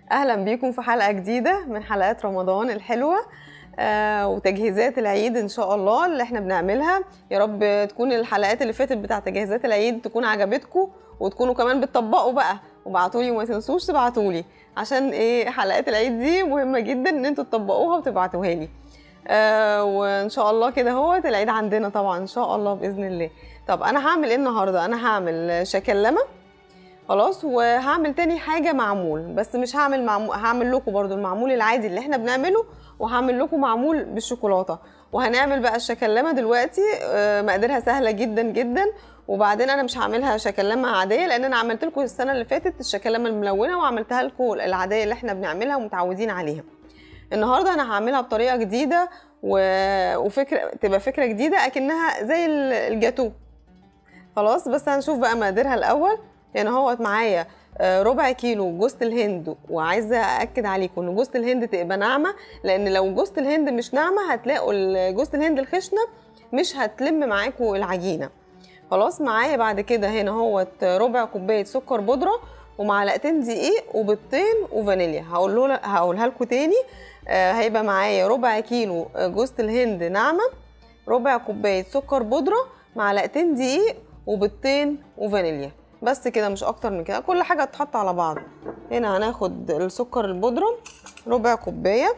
اهلا بيكم في حلقه جديده من حلقات رمضان الحلوه آه وتجهيزات العيد ان شاء الله اللي احنا بنعملها يا رب تكون الحلقات اللي فاتت بتاع تجهيزات العيد تكون عجبتكم وتكونوا كمان بتطبقوا بقى وبعتوا لي وما تنسوش تبعتوا لي عشان ايه حلقات العيد دي مهمه جدا ان انتوا تطبقوها وتبعتوها لي آه وان شاء الله كده هو العيد عندنا طبعا ان شاء الله باذن الله طب انا هعمل ايه النهارده انا هعمل شكلمه خلاص وهعمل تاني حاجه معمول بس مش هعمل معمول هعمل لكم برضو المعمول العادي اللي احنا بنعمله وهعمل لكم معمول بالشوكولاته وهنعمل بقى الشكلمه دلوقتي آه، مقاديرها سهله جدا جدا وبعدين انا مش هعملها شكلمه عاديه لان انا عملت لكم السنه اللي فاتت الشكلمه الملونه وعملتها لكم العاديه اللي احنا بنعملها ومتعودين عليها النهارده انا هعملها بطريقه جديده و... وفكره تبقى فكره جديده اكنها زي ال- الجاتو خلاص بس هنشوف بقى مقاديرها الاول يعني هو معايا آه، ربع كيلو جوز الهند وعايزه ااكد عليكم ان جوز الهند تبقى ناعمه لان لو جوز الهند مش ناعمه هتلاقوا ال- جوز الهند الخشنه مش هتلم معاكم العجينه خلاص معايا بعد كده هنا هوت ربع كوبايه سكر بودره ومعلقتين دقيق وبيضتين وفانيليا هقول له هقولها لكم تاني آه، هيبقى معايا ربع كيلو جوز الهند ناعمه ربع كوبايه سكر بودره معلقتين دقيق وبيضتين وفانيليا بس كده مش اكتر من كده كل حاجه تتحط على بعض هنا هناخد السكر البودره ربع كوبايه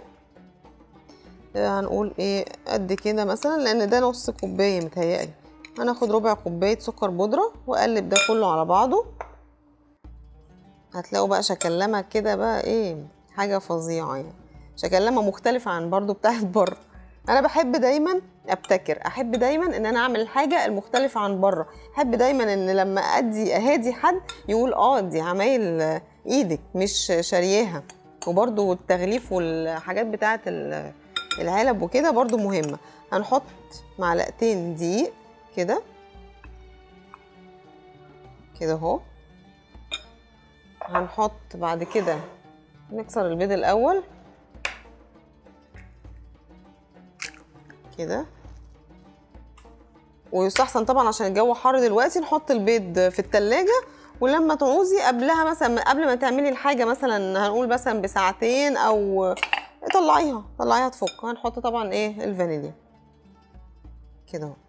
آه، هنقول ايه قد كده مثلا لان ده نص كوبايه متهيألي هناخد ربع كوبايه سكر بودره واقلب ده كله على بعضه هتلاقوا بقى شكلمه كده بقى ايه حاجه فظيعه يعني شكلمه مختلفه عن برضو بتاعت بره انا بحب دايما ابتكر احب دايما ان انا اعمل الحاجه المختلفه عن بره احب دايما ان لما ادي اهادي حد يقول اه دي عمايل ايدك مش شارياها وبرضو التغليف والحاجات بتاعت ال- العلب وكده برضو مهمه هنحط معلقتين دقيق كده كده اهو هنحط بعد كده نكسر البيض الاول كده ويستحسن طبعا عشان الجو حر دلوقتي نحط البيض في التلاجة ولما تعوزي قبلها مثلا قبل ما تعملي الحاجة مثلا هنقول مثلا بساعتين او طلعيها طلعيها تفك هنحط طبعا ايه الفانيليا كده اهو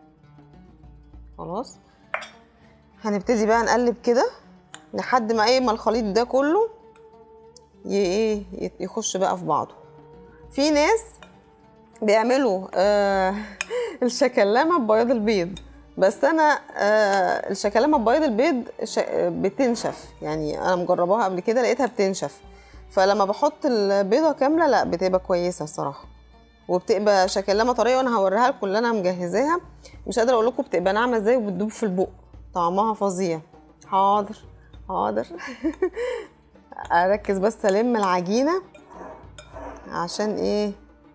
خلاص هنبتدي بقى نقلب كده لحد ما ايه ما الخليط ده كله ي- ايه يت- يخش بقى في بعضه في ناس بيعملوا آه الشكلمه ببياض البيض بس انا آه الشكلمه ببياض البيض ش- بتنشف يعني انا مجرباها قبل كده لقيتها بتنشف فلما بحط البيضه كامله لا بتبقى كويسه الصراحه وبتبقى شكلمه طريه وانا هوريها لكم اللي انا مجهزاها مش قادره اقول لكم بتبقى ناعمه ازاي وبتدوب في البق طعمها فظيع حاضر حاضر اركز بس الم العجينه عشان ايه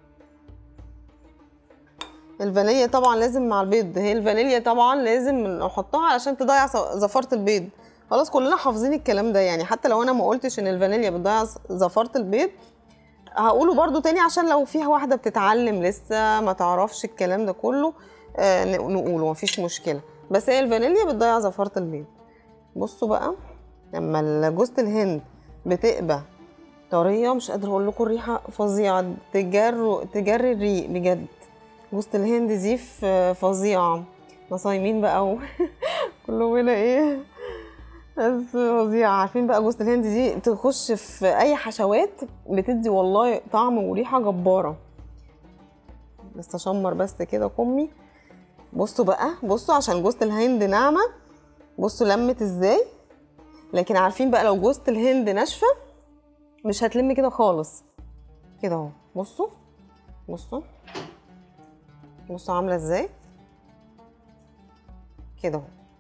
الفانيليا طبعا لازم مع البيض هي الفانيليا طبعا لازم نحطها علشان تضيع ز- زفاره البيض خلاص كلنا حافظين الكلام ده يعني حتى لو انا ما قلتش ان الفانيليا بتضيع ز- زفاره البيض هقوله برضو تاني عشان لو فيها واحده بتتعلم لسه ما تعرفش الكلام ده كله آه ن- نقوله مفيش مشكله بس هي الفانيليا بتضيع زفاره البيض بصوا بقى لما جوزة الهند بتبقى طريه مش قادره اقول لكم الريحه فظيعه تجر تجري الريق بجد جوزة الهند دي ف- فظيعه احنا صايمين بقى و... كلهم هنا ايه بس فظيعة عارفين بقى جوزة الهند دي تخش في اي حشوات بتدي والله طعم وريحة جبارة بس اشمر بس كده كمي بصوا بقى بصوا عشان جوزة الهند ناعمة بصوا لمت ازاي لكن عارفين بقى لو جوزة الهند ناشفة مش هتلم كده خالص كده اهو بصوا بصوا بصوا عاملة ازاي كده اهو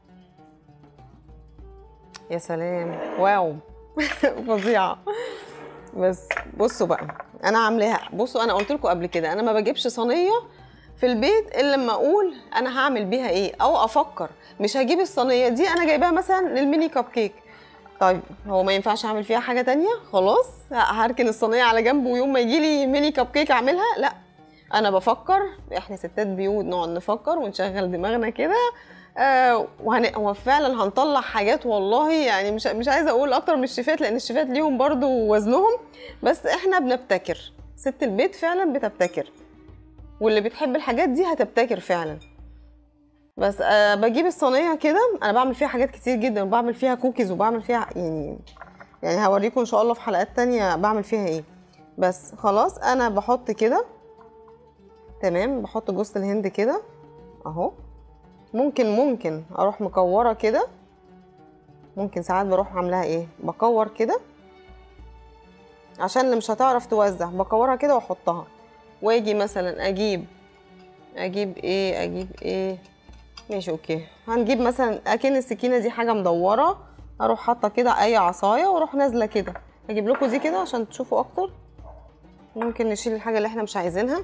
يا سلام واو فظيعه بس بصوا بقى انا عاملاها بصوا انا قلت لكم قبل كده انا ما بجيبش صينيه في البيت الا لما اقول انا هعمل بيها ايه او افكر مش هجيب الصينيه دي انا جايباها مثلا للميني كب كيك طيب هو ما ينفعش اعمل فيها حاجه تانية خلاص هركن الصينيه على جنب ويوم ما يجي لي ميني كب كيك اعملها لا انا بفكر احنا ستات بيوت نقعد نفكر ونشغل دماغنا كده آه وهن... هو فعلا هنطلع حاجات والله يعني مش مش عايزه اقول اكتر من الشيفات لان الشيفات ليهم برضو وزنهم بس احنا بنبتكر ست البيت فعلا بتبتكر واللي بتحب الحاجات دي هتبتكر فعلا بس آه بجيب الصينيه كده انا بعمل فيها حاجات كتير جدا وبعمل فيها كوكيز وبعمل فيها يعني يعني هوريكم ان شاء الله في حلقات تانية بعمل فيها ايه بس خلاص انا بحط كده تمام بحط جوز الهند كده اهو ممكن ممكن اروح مكوره كده ممكن ساعات بروح عاملاها ايه بكور كده عشان اللي مش هتعرف توزع بكورها كده واحطها واجي مثلا اجيب اجيب ايه اجيب ايه ماشي اوكي هنجيب مثلا اكن السكينه دي حاجه مدوره اروح حاطه كده اي عصايه واروح نازله كده اجيب لكم دي كده عشان تشوفوا اكتر ممكن نشيل الحاجه اللي احنا مش عايزينها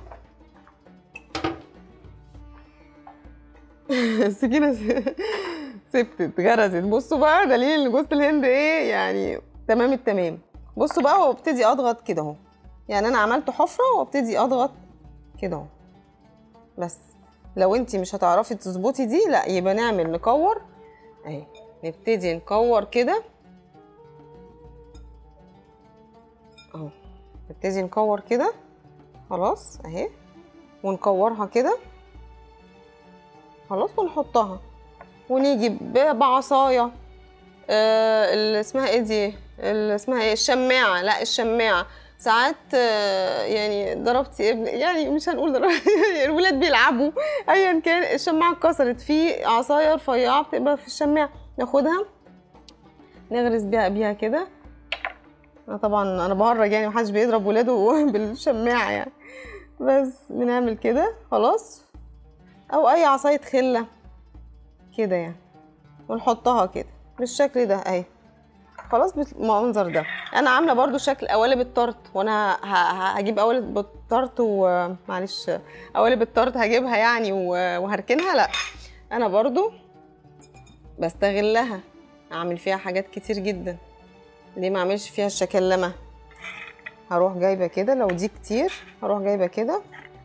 السكينه سبتت غرزت بصوا بقى دليل ان جوز الهند ايه يعني تمام التمام بصوا بقى وابتدي اضغط كده اهو يعني انا عملت حفره وابتدي اضغط كده اهو بس لو انتي مش هتعرفي تظبطي دي لا يبقى نعمل نكور اهي نبتدي نكور كده اهو نبتدي نكور كده خلاص اهي ونكورها كده خلاص ونحطها ونيجي ب- بعصايه آه اللي اسمها ايه دي اللي اسمها ايه الشماعه لا الشماعه ساعات آه، يعني ضربتي ابن يعني مش هنقول ضرب الولاد بيلعبوا ايا كان الشماعه اتكسرت في عصايه رفيعه بتبقى في الشماعه ناخدها نغرز بيها بيها كده أنا طبعا انا بهرج يعني محدش بيضرب ولاده بالشماعه يعني بس بنعمل كده خلاص او اي عصايه خله كده يعني ونحطها كده بالشكل ده اهي خلاص بالمنظر ده انا عامله برضو شكل قوالب الطرت وانا ه- ه- هجيب قوالب الطرت ومعلش قوالب الطرت هجيبها يعني و- وهركنها لا انا برضو بستغلها اعمل فيها حاجات كتير جدا ليه ما اعملش فيها الشكلمه هروح جايبه كده لو دي كتير هروح جايبه كده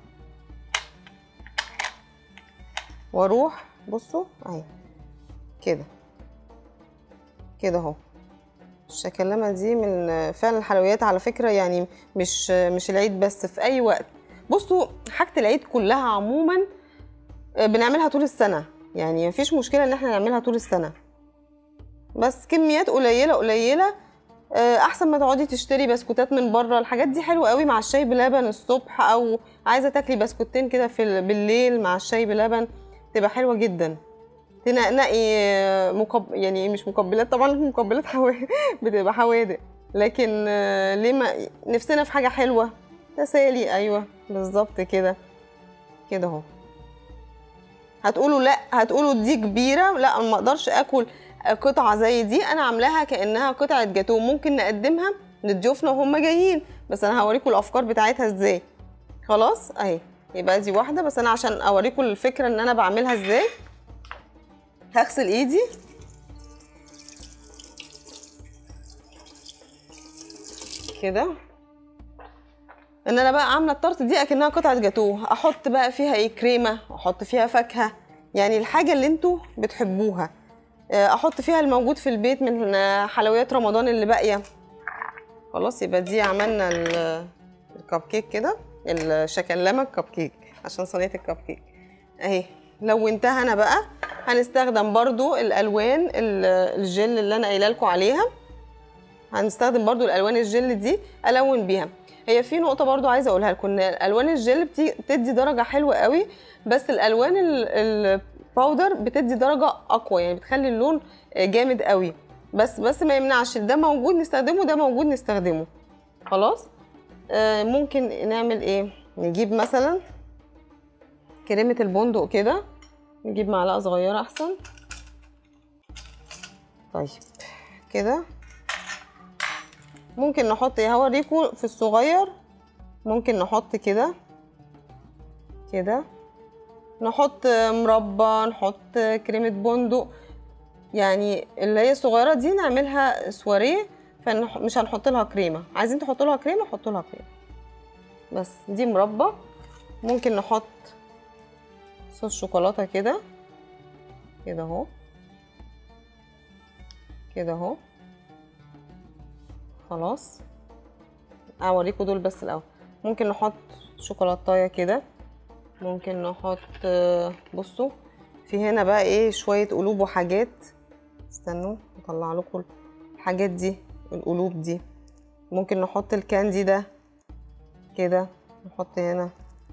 واروح بصوا اهي كده كده اهو الشكلمه دي من فعلا الحلويات على فكره يعني مش مش العيد بس في اي وقت بصوا حاجه العيد كلها عموما بنعملها طول السنه يعني مفيش مشكله ان احنا نعملها طول السنه بس كميات قليله قليله آه، احسن ما تقعدي تشتري بسكوتات من بره الحاجات دي حلوه قوي مع الشاي بلبن الصبح او عايزه تاكلي بسكوتين كده في ال- بالليل مع الشاي بلبن تبقى حلوه جدا تنقنقي آه، مقب... يعني مش مقبلات طبعا مقبلات حوادق بتبقى حوادق لكن آه، ليه ما نفسنا في حاجه حلوه تسالي ايوه بالظبط كده كده اهو هتقولوا لا هتقولوا دي كبيره لا ما اقدرش اكل قطعه زي دي انا عاملاها كانها قطعه جاتوه ممكن نقدمها لضيوفنا وهم جايين بس انا هوريكم الافكار بتاعتها ازاي خلاص اهي يبقى دي واحده بس انا عشان اوريكم الفكره ان انا بعملها ازاي هغسل ايدي كده ان انا بقى عامله الطرت دي اكنها قطعه جاتوه احط بقى فيها ايه كريمه احط فيها فاكهه يعني الحاجه اللي انتوا بتحبوها آه، احط فيها الموجود في البيت من آه، حلويات رمضان اللي باقيه خلاص يبقى دي عملنا ال- الكب كيك كده الشكلمه الكب كيك عشان صينيه الكب كيك اهي لونتها انا بقى هنستخدم برضو الالوان ال- الجل اللي انا قايله لكم عليها هنستخدم برضو الالوان الجل دي الون بيها هي في نقطه برضو عايزه اقولها لكم ان الالوان الجل بتي- بتدي درجه حلوه قوي بس الالوان ال- الباودر بتدي درجه اقوى يعني بتخلي اللون جامد قوي بس بس ما يمنعش ده موجود نستخدمه ده موجود نستخدمه خلاص آه ممكن نعمل ايه نجيب مثلا كريمه البندق كده نجيب معلقه صغيره احسن طيب كده ممكن نحط هوريكم في الصغير ممكن نحط كده كده نحط مربى نحط كريمة بندق يعني اللي هي الصغيرة دي نعملها سواريه فمش هنحط لها كريمة عايزين تحطوا لها كريمة حطوا لها كريمة بس دي مربى ممكن نحط صوص شوكولاتة كده كده اهو كده اهو خلاص اوريكم دول بس الاول ممكن نحط شوكولاتايه كده ممكن نحط آه، بصوا في هنا بقى ايه شويه قلوب وحاجات استنوا اطلع لكم الحاجات دي القلوب دي ممكن نحط الكاندي ده كده نحط هنا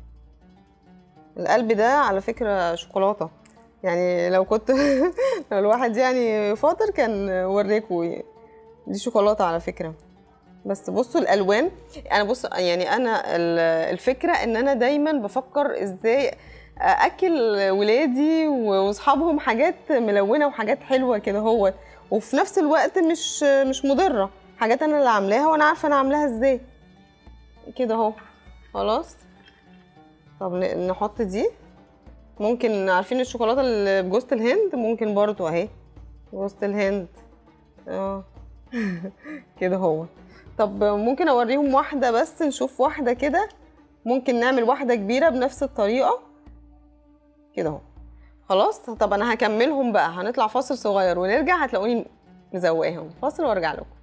القلب ده على فكرة شوكولاتة يعني لو كنت لو الواحد يعني فاطر كان وريكوا دي شوكولاتة على فكرة بس بصوا الالوان انا بص يعني انا ال- الفكره ان انا دايما بفكر ازاي اكل ولادي واصحابهم حاجات ملونه وحاجات حلوه كده هو وفي نفس الوقت مش مش مضره حاجات انا اللي عاملاها وانا عارفه انا عاملاها ازاي كده اهو خلاص طب ن- نحط دي ممكن عارفين الشوكولاته اللي بجوزة الهند ممكن برضو اهي جوزة الهند اه كده هو طب ممكن اوريهم واحده بس نشوف واحده كده ممكن نعمل واحده كبيره بنفس الطريقه كده اهو خلاص طب انا هكملهم بقى هنطلع فاصل صغير ونرجع هتلاقوني مزوقاهم فاصل وارجع لكم